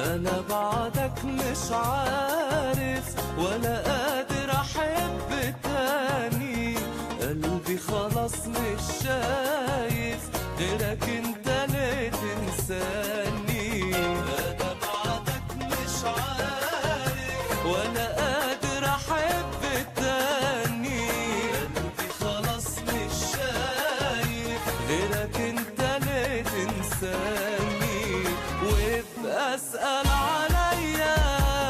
انا بعدك مش عارف ولا قادر احب تاني قلبي خلاص مش شايف غيرك انت ليه تنساني انا بعدك مش عارف ولا قادر احب تاني قلبي خلاص مش شايف غيرك انت ليه تنساني وابقى اسأل عليا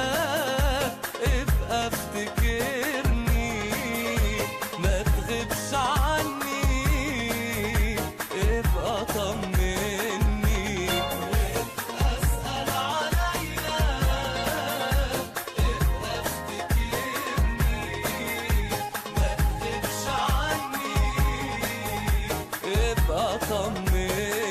ابقى افتكرني ما تغيبش عني ابقى طمني وابقى اسأل عليا ابقى افتكرني ما تغيبش عني ابقى طمني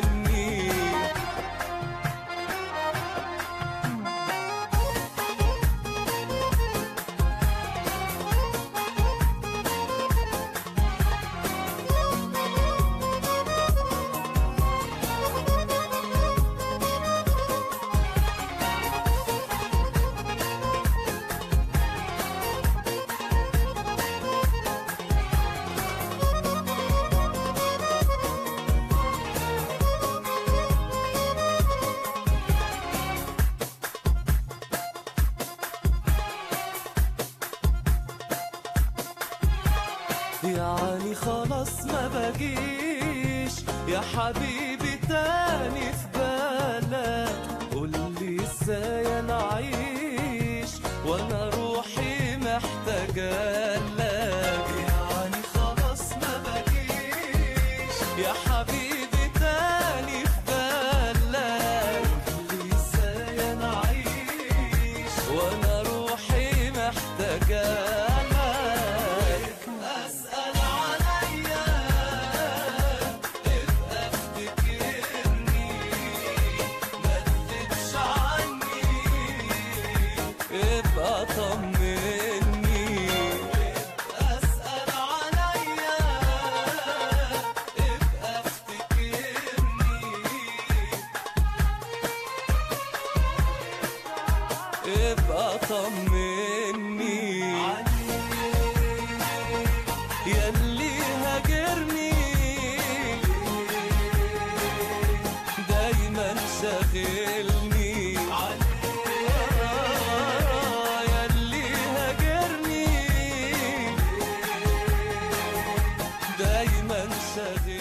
يعني خلاص ما بجيش يا حبيبي تاني في بالك قولي ازاي انا اعيش وانا روحي محتاجة لك يعني خلاص ما بجيش يا حبيبي تاني في بالك قولي ازاي انا اعيش وانا روحي محتاجة لك اسأل عليا ابقى افتكرني ما تغيبش عني ابقى طمني اسأل عليا ابقى افتكرني ابقى طمني ياللي هاجرني دايما شاغلني آه، ياللي هاجرني دايما شاغلني